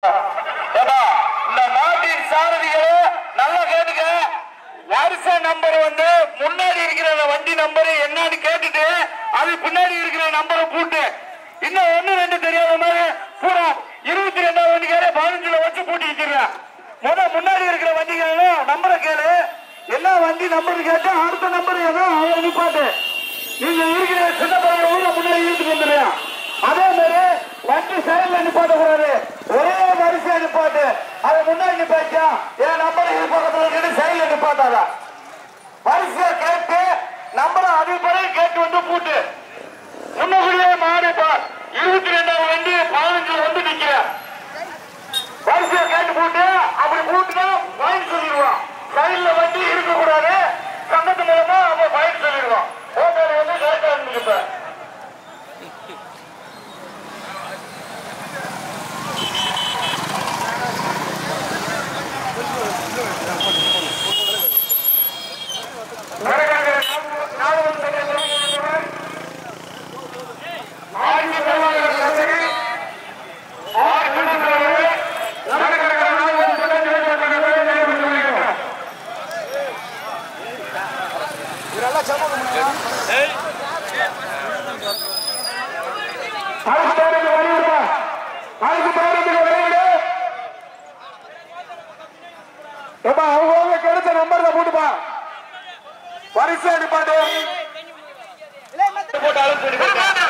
ஏப்பா, இந்த நாட்டின் சாரதிகளே நல்லா கேட்டுக்க வருஷ நம்பர் வந்து முன்னாடி இருக்கிற அந்த வண்டி நம்பர் என்னன்னு கேட்டுட்டு அது பின்னாடி இருக்கிற நம்பரை போட்டு இன்னும் ஒண்ணு ரெண்டு தெரியாத மாதிரி பூரா இருபத்தி ரெண்டாவது வண்டிக்காரே பதினஞ்சுல வச்சு பூட்டி வச்சிருக்கேன் முத முன்னாடி இருக்கிற வண்டிக்காரன் நம்பரை கேளு என்ன வண்டி நம்பர் கேட்டு அடுத்த நம்பர் ஏதோ அவன் நிப்பாட்டு நீங்க இருக்கிற சின்ன பையன் ஊரை முன்னாடி இழுத்துட்டு வந்துடுறேன் அதே மாதிரி வண்டி சைடுல நிப்பாட்ட கூடாது ஒரே வரிசையா நிப்பாட்டு அதை முன்னாடி நிப்பாச்சா என் நம்பர் இது பக்கத்துல இருக்கு சைடுல நிப்பாட்டாத வரிசையா கேட்டு நம்பரை அதே பிறகு கேட்டு வந்து பூட்டு முன்னகுடியே மாடு பார் இருபத்தி ரெண்டாவது வண்டி பதினஞ்சுல வந்து நிக்கிறேன் வரிசையா கேட்டு போட்டு அப்படி போட்டுனா வாங்கி சொல்லிடுவான் சைடுல வண்டி இருக்க கூடாது சங்கத்து மூலமா அவன் வாங்கி சொல்லிடுவான் ஹோட்டல் வந்து கரெக்டா இருந்துச்சு அவங்க கிடைச்ச நம்பர்ல போட்டுப்பா வரிசை அனுப்பாட்டு போட்டாலும் சரி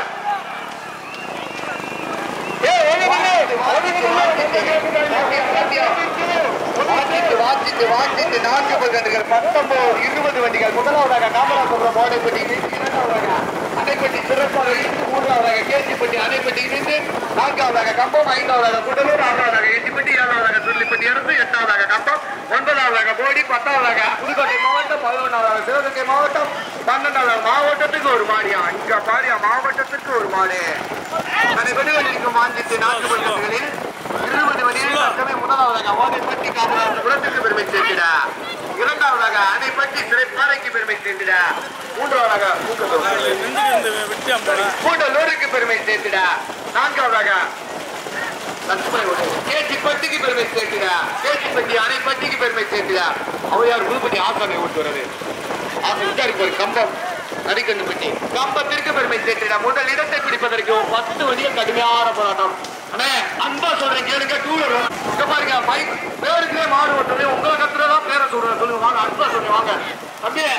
வாசித்து வாசித்து வாசித்து நான்கு பர்சன்ட்கள் பத்தொன்பது இருபது வண்டிகள் முதலாவதாக காமராசுரம் மோடைப்பட்டி இரண்டாவதாக அணைப்பட்டி சிறப்பாக இருந்து மூன்றாவதாக கேசிப்பட்டி அணைப்பட்டி இருந்து நான்காவதாக கம்பம் ஐந்தாவதாக குடலூர் ஆறாவதாக எட்டிப்பட்டி ஏழாவதாக சுருளிப்பட்டி அரசு எட்டாவதாக கம்பம் ஒன்பதாவதாக போடி பத்தாவதாக புதுக்கோட்டை மாவட்டம் பதினொன்றாவதாக சிவகங்கை மாவட்டம் பன்னெண்டாவதாக மாவட்டத்துக்கு ஒரு மாடியா இங்க பாரியா மாவட்டத்துக்கு ஒரு மாடு அதை வெளிவெளிக்கும் வாஞ்சித்து நான்கு பர்சன்ட்களில் இருபது வழியில் தற்சமய முதலாவதாக ஓதைப்பட்டி காமராஜபுரத்திற்கு பெருமை சேர்த்திட இரண்டாவதாக அணைப்பட்டி சிறைப்பாறைக்கு பெருமை சேர்த்திட மூன்றாவதாக கூட்டத்தூர் கூட்டலூருக்கு பெருமை சேர்த்திட நான்காவதாக கேச்சிப்பட்டிக்கு பெருமை சேர்த்திட கேச்சிப்பட்டி அணைப்பட்டிக்கு பெருமை சேர்த்திட அவையார் புதுப்பட்டி ஆசாமி ஓட்டு வருது ஆசை விசாரிப்பு ஒரு கம்பம் நடிக்கண்டுப்பட்டி கம்பத்திற்கு பெருமை சேர்த்திட முதல் இடத்தை பிடிப்பதற்கு பத்து வழியில் கடுமையான போராட்டம் அண்ணே அன்பா சொல்றேன் கேளுங்க டூலர் இங்க பாருங்க பைக் பேருக்கே மாடு ஓட்டுறது உங்களை கத்துறதா பேரை சொல்றேன் சொல்லுங்க வாங்க அன்பா சொல்றேன் வாங்க அப்படியே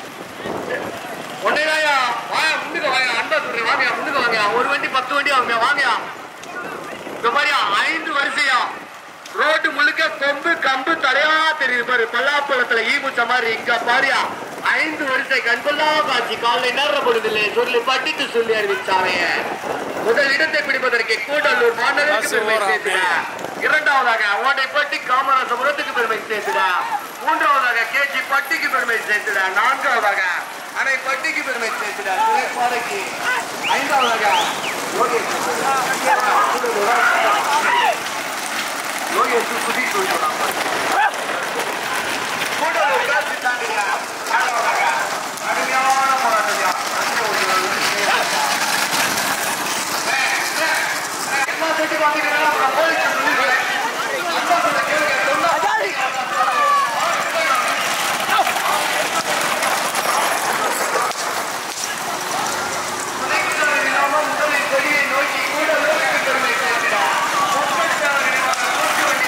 உடனேயா வாயா முன்னுக்கு வாயா அன்பா சொல்றேன் வாங்க முன்னுக்கு வாங்க ஒரு வண்டி பத்து வண்டி ஆகுங்க வாங்கயா இந்த மாதிரியா ஐந்து வரிசையா ரோட்டு முழுக்க கொம்பு கம்பு தடையா தெரியுது பாரு பல்லாப்பழத்துல ஈ முச்ச மாதிரி இங்க பாரியா ஐந்து வரிசை கண்கொள்ளா காட்சி காலை நேர பொழுதில்லை சொல்லி பட்டித்து சொல்லி அறிவிச்சாவே முதல் இடத்தை பிடிப்பதற்கு கூடலூர் மாநகருக்கு பெருமை சேர்த்துட இரண்டாவதாக ஓடைப்பட்டி காமராசபுரத்துக்கு பெருமை சேர்த்துட மூன்றாவதாக கேஜி பட்டிக்கு பெருமை சேர்த்துட நான்காவதாக அணை பட்டிக்கு பெருமை சேர்த்துட துறைப்பாறைக்கு ஐந்தாவதாக யோகேஷ் புதி சொல்லிடுறாங்க கூடலூர் காட்சி தாண்டியா நான்காவதாக கடுமையான போராட்டம்யா எல்லா செட்டு வாங்கிட்டு அப்புறம் போலீஸ் சொல்லுவேன் அன்பா சொல்ல கேளுங்க சொன்னா துணைக்கிழமை இல்லாமல் முதலில் கொடியை நோக்கி கூடலூருக்கு பெருமை சேர்க்கிறார் நூற்றி வண்டி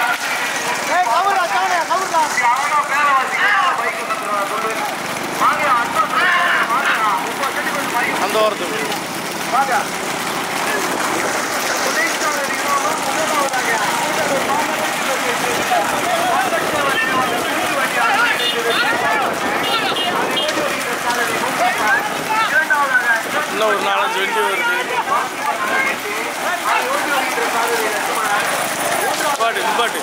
அந்த ஓரத்துக்கு இன்னும் ஒரு நாலஞ்சு வண்டி வருது பாட்டு பாட்டு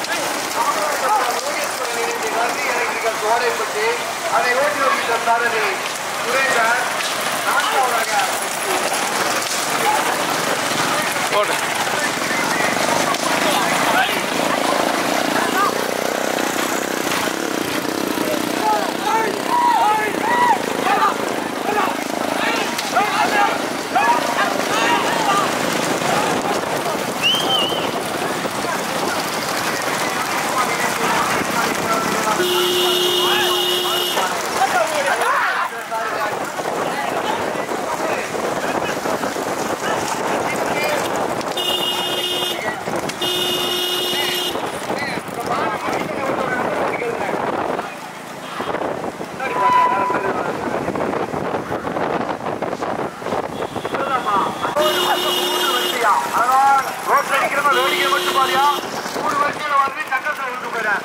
சோடைப்பட்டு அதை ஓட்டி வருகின்ற சாரதி சுரேந்தர் நான்காவதாக போட்டு எல்லாருமே சக்கரத்தில் விட்டு போயிடேன்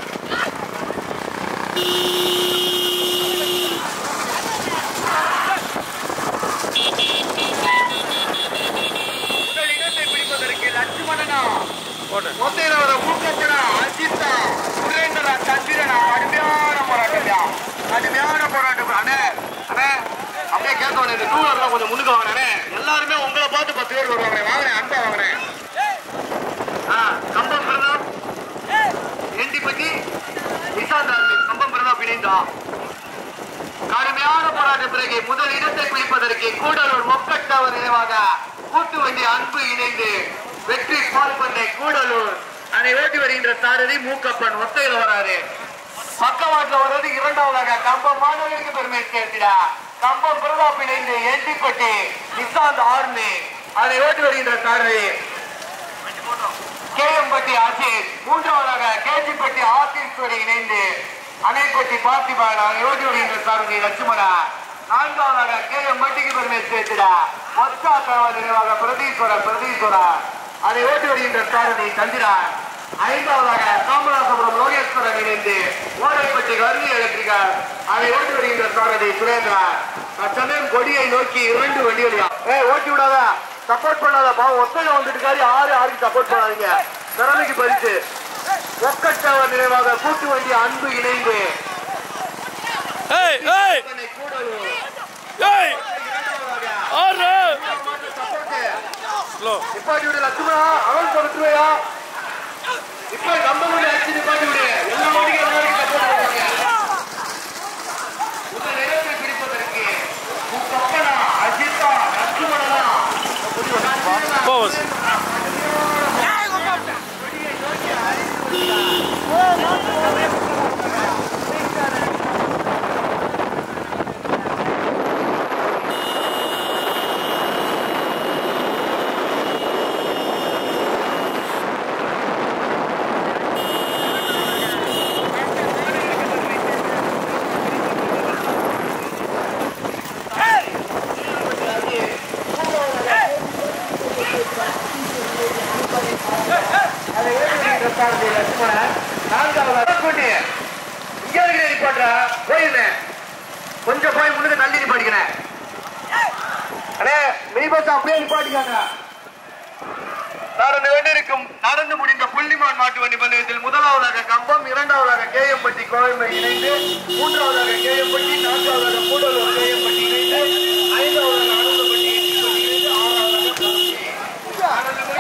முதல் இடத்தை பிடிப்பதற்கு லட்சுமணனா போட்டேன் மொத்தையில வர ஊக்கத்தனா அஜித்தா சுரேந்திரா சந்திரனா கடுமையான போராட்டம் கடுமையான போராட்டம் அண்ணே அண்ணே அப்படியே கேட்கணும் இந்த டூ வீலர்லாம் கொஞ்சம் முன்னுக்கு வாங்கினே எல்லாருமே உங்களை பார்த்து பத்து பேர் வருவாங்க வாங்கினேன் அன்பா வாங்கினேன் ஆ கம்பம் பிரதாப் எண்டிப்பட்டி நிசாந்த் ஆர்மி கம்பம் பிரதாப் இணைந்தா கடுமையான போராட்ட பிறகு முதல் இடத்தை பிடிப்பதற்கு கூடலூர் மொக்கட்டவர் நினைவாக கூட்டு வண்டி அன்பு இணைந்து வெற்றி பால் பண்ணை கூடலூர் அதை ஓட்டி வருகின்ற சாரதி மூக்கப்பன் ஒத்தையில் வராரு பக்கவாட்டில் வர்றது இரண்டாவதாக கம்பம் மாணவருக்கு பெருமை சேர்த்திடா கம்பம் பிரதாப் இணைந்து எண்டிப்பட்டி நிசாந்த் ஆர்மி அதை ஓட்டி வருகின்ற சாரதி கேஎம்பட்டி அஜித் மூன்றாவதாக கேஜிப்பட்டி ஆத்தீஸ்வரி இணைந்து அணைப்பட்டி பார்த்திபான் ஓடி வருகின்ற சாரதி லட்சுமணா நான்காவதாக கேஎம்பட்டிக்கு பெருமை சேர்த்திட மொத்தா தகவல் நினைவாக பிரதீஸ்வரர் பிரதீஸ்வரர் அதை ஓட்டி வருகின்ற சாரதி சந்திரன் ஐந்தாவதாக காமராசபுரம் லோகேஸ்வரன் இணைந்து ஓடைப்பட்டி கருவி எலக்ட்ரிகல் அதை ஓட்டி வருகின்ற சாரதி சுரேந்திரன் தற்சமயம் கொடியை நோக்கி இரண்டு வண்டிகள் ஏ ஓட்டி விடாத சப்போர்ட் பண்ணாத பாவம் ஒத்தையில வந்துட்டு இருக்காரு யாரு யாருக்கு சப்போர்ட் பண்ணாதீங்க திறமைக்கு பரிசு ஒக்கட்டவர் நினைவாக கூட்டு வண்டி அன்பு இணைந்து ஏய் ஏய் இதனை கூடலூர். ஏய் இரண்டாவதாக ஆறு support. ஸ்லோ நிப்பாட்டி விடு லட்சுமணா அவன் கொடுத்துருவையா இப்ப நம்ம வீடு அடிச்சு நிப்பாட்டி விடு எல்லா வண்டிக்கும் எல்லாருக்கும் சப்போர்ட் பண்ணுவாங்க முதல் இடத்தை பிடிப்பதற்கு முக்கப்பனா அஜித்தா லட்சுமணனா போஸ் அதை ஏற்றுக்கிற சாரதி லட்சுமணன் நான்காவது கொண்டு இங்க இருக்கிற நிப்பாட்டா போயிருந்தேன் கொஞ்சம் போய் முன்னுக்கு தள்ளி நிப்பாட்டிக்கிறேன் அண்ணே மினி பஸ் அப்படியே நிப்பாட்டிக்காங்க நடந்து வேண்டியிருக்கும் நடந்து முடிந்த புள்ளிமான் மாட்டு வண்டி பந்தயத்தில் முதலாவதாக கம்பம் இரண்டாவதாக கேஎம்பட்டி கோயம்பை இணைந்து மூன்றாவதாக கேஎம்பட்டி நான்காவதாக கூடலூர் கேஎம்பட்டி இணைந்து ஐந்தாவதாக அனந்தப்பட்டி எட்டிப்பட்டி இணைந்து ஆறாவதாக காஞ்சி.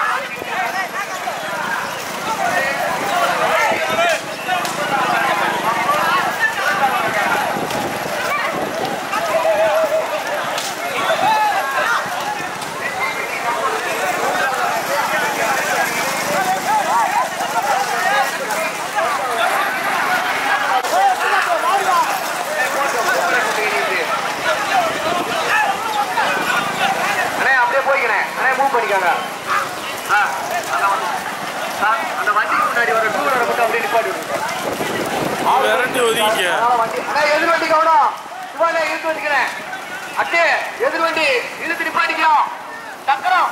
அண்ணே அப்படியே போய்க்கிறேன் அண்ணே மூவ் பண்ணிக்காங்க ஆ, அந்த வண்டி- ஆ, அந்த வண்டிக்கு முன்னாடி ஒரு டூ வீலரை மட்டும் அப்படியே நிப்பாட்டி விடுங்க விரட்டி ஒதுக்கிக்க அதனால வண்டி அண்ணே எதிர் வண்டி கவனம் சிவானே இழுத்து வண்டிக்கிறேன் அட்டே எதிர் வண்டி இழுத்து நிப்பாட்டிக்கலாம் சக்கரம்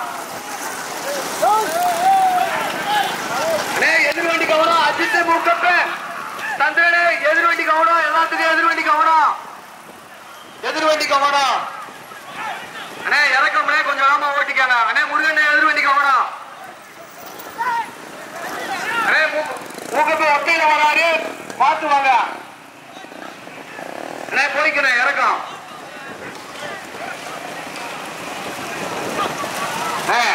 அண்ணே எதிர் வண்டி கவனம் அஜித் மூக்கப்ப சந்திரனே எதிர் வண்டி கவனம் எல்லாத்துக்கும் எதிர் வண்டி கவனம் எதிர் வண்டி கவனம் அண்ணே இறக்கம்னே கொஞ்சம் வேகமா ஓட்டிக்காங்க அண்ணே முருகண்ணே எதிர் வண்டி கவனம் அண்ணே மூக்க- மூக்கப்ப ஒத்தையில வராரு பார்த்து வாங்க அண்ணே போய்க்கிறேன் இறக்கம் அண்ணே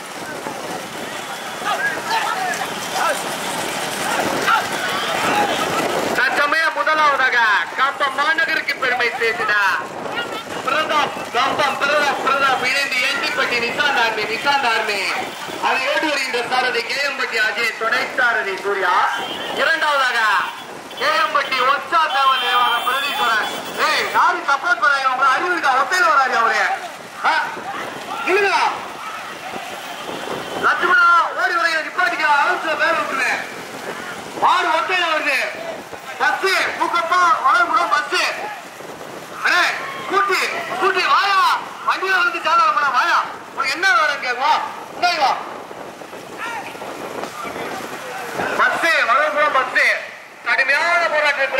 தற்சமயம் முதலாவதாக காப்பம் மாநகருக்கு பெருமை சேர்த்துடா பிரதாப் கம்பம் பிரதாப் பிரதாப் இணைந்து எண்டிப்பட்டி நிசாந்த் ஆர்மி நிசாந்த் ஆர்மி அதை ஏடு வருகின்ற சாரதி கேஎம்பட்டி அஜய் துணை சாரதி சூர்யா இரண்டாவதாக கேஎம்பட்டி ஒச்சா தேவன் நினைவாக பிரதீஸ்வரன் ஏய் யாரு சப்போர்ட் பண்ணாங்க உங்க அறிவு இருக்கா ஒத்தையில வராது அவரு ஆ? இல்லைங்களா லட்சுமணா ஓடி வரைகிற நிப்பாட்டிக்க அரசு வேலை விட்டுருவேன் மாடு ஒத்தையில வருது பஸ் பூக்கப்பா வளர்முடம் பஸ் அண்ணே ஸ்கூட்டி ஸ்கூட்டி வாயா வண்டியில வந்து சாதாரண பண்ண வாயா உனக்கு என்ன வேணும் கேட்கும் வா இந்தாங்க வா பஸ்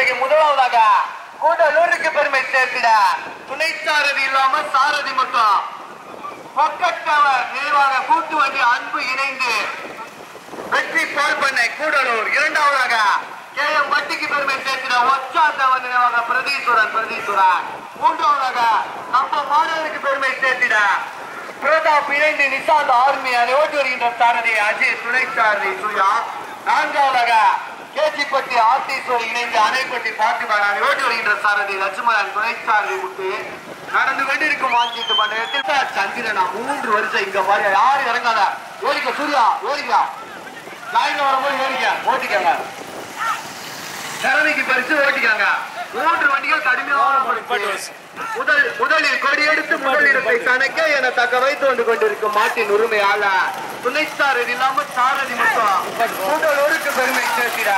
பிறகு முதலாவதாக கூடலூருக்கு பெருமை சேர்த்திட துணை சாரதி இல்லாம சாரதி மட்டும் பக்கத்தவர் நினைவாக கூட்டு வண்டி அன்பு இணைந்து வெற்றி பால் பண்ணை கூடலூர் இரண்டாவதாக கே எம் வட்டிக்கு பெருமை சேர்த்திட ஒச்சாந்தவர் நினைவாக பிரதீஸ்வரன் பிரதீஸ்வரன் மூன்றாவதாக நம்ம மாணவருக்கு பெருமை சேர்த்திட பிரதாப் இணைந்து நிசாந்த் ஆர்மி அதை ஓட்டி வருகின்ற சாரதி அஜய் துணை சாரதி சூர்யா நான்காவதாக கேஜிப்பட்டி ஆர்த்தீஸ்வரி இணைந்து அணைப்பட்டி பாத்திமான் அதை ஓட்டி வருகின்ற சாரதி லட்சுமணன் துணை சாரதி முட்டு நடந்து கொண்டிருக்கும் வாஞ்சிட்டு பண்ண சந்திரனா மூன்று வருஷம் இங்க பாரு யாரும் இறங்காத ஏறிக்க சூர்யா ஏறிக்கா லைன்ல வரும்போது ஏறிக்க ஓட்டிக்கங்க திறமைக்கு பரிசு ஓட்டிக்காங்க மூன்று வண்டிகள் கடுமையான பரிசு. முதல் முதலில் கொடியெடுத்து முதலிடத்தை தனக்க என தக்க வைத்து வந்து கொண்டிருக்கும் மாட்டின் உரிமையால துணை சாரதி இல்லாம சாரதி மட்டும் கூடலூருக்கு பெருமை சேர்த்திட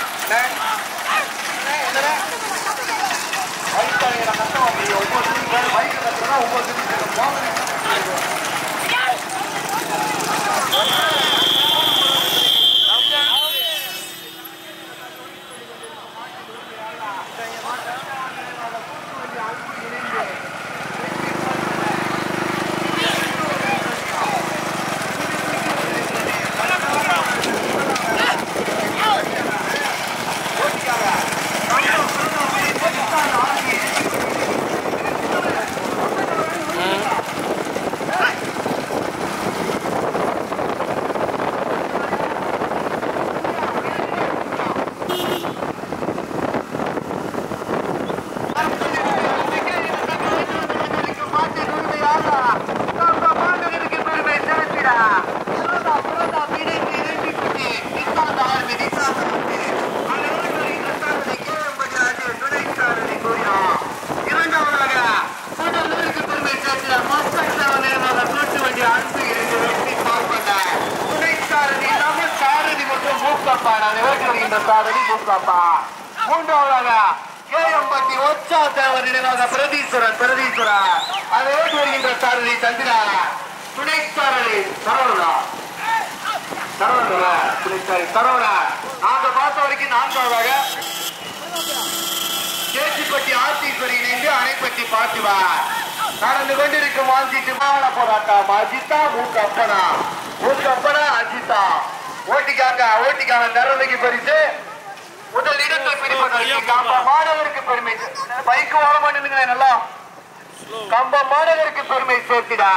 சாரதி மூக்காப்பா மூன்றாவதாக கேஎம்பட்டி ஒச்சா தேவர் நினைவாக பிரதீஸ்வரன் பிரதீஸ்வரன் அதை ஓட்டி வருகின்ற சாரதி சந்திரா துணை சாரதி சரவணா சரவணா துணை சாரதி சரவணா நாங்க பார்த்த வரைக்கும் நான்காவதாக கேச்சிப்பட்டி ஆர்த்தீஸ்வரி இணைந்து அணைப்பட்டி பார்த்திவா நடந்து கொண்டிருக்கும் வாஞ்சிட்டு மாவள போராட்டம் அஜிதா மூக்கப்பனா மூக்கப்பனா அஜிதா ஓட்டிக்காங்க ஓட்டிக்காங்க தரவைக்கு பரிசு முதல் இடத்தை பிடிப்பதற்கு கம்ப மாணவருக்கு பெருமை பைக் ஓட மாட்டேங்க நல்லா கம்ப மாணவருக்கு பெருமை சேர்த்திடா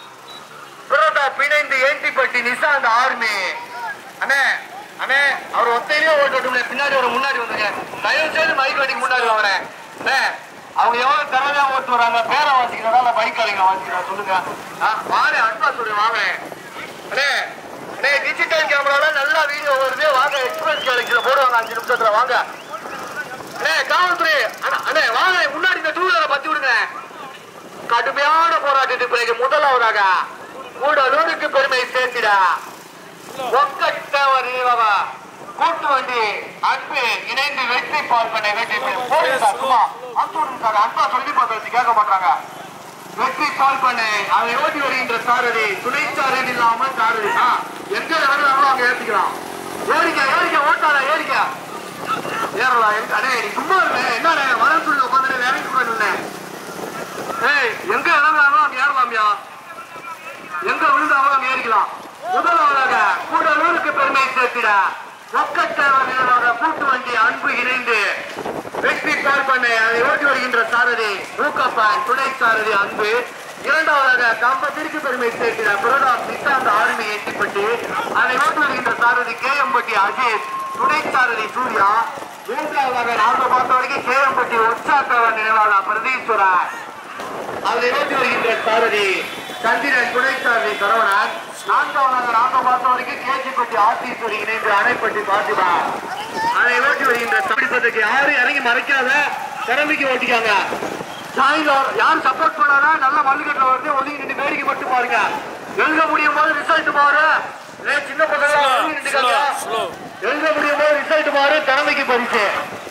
பிரதா பிணைந்து ஏண்டிப்பட்டி நிசாந்த் ஆர்மி அண்ணே அண்ணே அவர் ஒத்தையிலே ஓட்டட்டும் பின்னாடி ஒரு முன்னாடி வந்துங்க தயவு செய்து மைக் வண்டிக்கு முன்னாடி வரேன் அண்ணே அவங்க எவ்வளவு திறமையா ஓட்டு வராங்க பேரை வாசிக்கிறதா பைக் அலைங்க வாசிக்கிறா சொல்லுங்க வாங்க அன்பா சொல்லு வாங்க அண்ணே அண்ணே டிஜிட்டல் கேமரால நல்லா வீடியோ வருது வாங்க எக்ஸ்பிரஸ் கேலக்சில போடுவாங்க அஞ்சு நிமிஷத்துல வாங்க அண்ணே காவல்துறை அண்ணா அண்ணே வாங்க முன்னாடி இந்த டூ வீலரை பத்தி விடுங்க கடுமையான போராட்டத்துக்கு பிறகு முதலாவதாக கூடலூருக்கு பெருமை சேர்த்திடா ஒக்கட்டவர் நினைவகா கூட்டு வண்டி அன்பு இணைந்து வெற்றி பால் பண்ண வெற்றி பெறும். போடுங்க சார் சும்மா அனுப்பிச்சு விடுங்க சார் அன்பா சொல்லி பார்த்து வச்சு கேட்க மாட்டாங்க வெற்றி பால் பண்ண அதை ஓட்டி வருகின்ற சாரதி துணை சாரதி இல்லாம சாரதி ஆ, எங்க இறங்குறாங்களோ அங்க ஏத்திக்கலாம் ஏறிக்க ஏறிக்க ஓட்டாத ஏறிக்க ஏறலாம் எங்க அண்ணே நீ சும்மா இருங்க என்னண்ணே வரம் சொல்லி உட்காந்து இறங்கி கூட நின்னேன் ஏய் எங்க இறங்குறாங்களோ அங்க ஏறலாம்யா எங்க விழுந்தாங்களோ அங்க ஏறிக்கலாம் முதலாவதாக கூடலூருக்கு பெருமை சேர்த்திட ஒக்கட்டவர் நிலவாக கூட்டு வண்டி அன்பு இணைந்து வெற்றி கால் பண்ண அதை ஓட்டி வருகின்ற சாரதி மூக்கப்பான் துணை சாரதி அன்பு இரண்டாவதாக கம்பத்திற்கு பெருமை சேர்த்திட பிரதாப் நிசாந்த் ஆர்மி எட்டிப்பட்டு அதை ஓட்டி வருகின்ற சாரதி கேஎம்பட்டி அஜித் துணை சாரதி சூர்யா மூன்றாவதாக நாம பார்த்த வரைக்கும் கேஎம்பட்டி உற்சாக்கவர் நினைவாக பிரதீஸ்வரர் அதை ஓட்டி வருகின்ற சாரதி சந்திரன் துணை சாரதி சரவணன் நான்காவதாக நாம பார்த்த வரைக்கும் கேஜிப்பட்டி ஆத்தீஸ்வரி இணைந்து அணைப்பட்டி பாத்திமா அதை ஓட்டி வருகின்ற பிடிப்பதற்கு யாரும் இறங்கி மறைக்காத திறமைக்கு ஓட்டிக்காங்க சாயந்தரம் வர- யார் சப்போர்ட் பண்ணாரா நல்ல மல்லுக்கட்டில் வருது ஒதுங்கி நின்று வேடிக்கை மட்டும் பாருங்க எழுத முடியும் போது ரிசல்ட் மாறு ஏ, சின்ன பசங்க ஒதுங்கி நின்றுக்காங்க ஸ்லோ எழுத முடியும் போது ரிசல்ட் மாறு திறமைக்கு பரிசு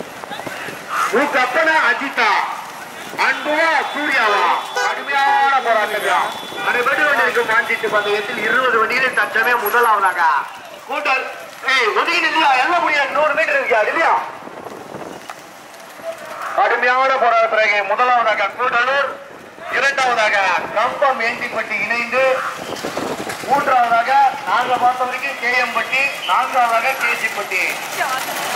உங்க அப்பனா அஜிதா அன்புவா சூர்யாவா கடுமையான போராட்டம் அதை வெடி வண்டிக்கு மாஞ்சிட்டு பந்தயத்தில் இருபது வண்டிகளை தச்சமே முதலாவதாக கூட்டல் ஏய் ஒதுங்கி நில்லையா எல்லாம் முடியாது நூறு மீட்டர் இருக்கியா இல்லையா கடுமையான போராட்டத்திற்கு முதலாவதாக கூடலூர் இரண்டாவதாக கம்பம் ஏந்திப்பட்டி இணைந்து மூன்றாவதாக நாங்க பார்த்த வரைக்கும் கேஎம்பட்டி நான்காவதாக கேசிப்பட்டி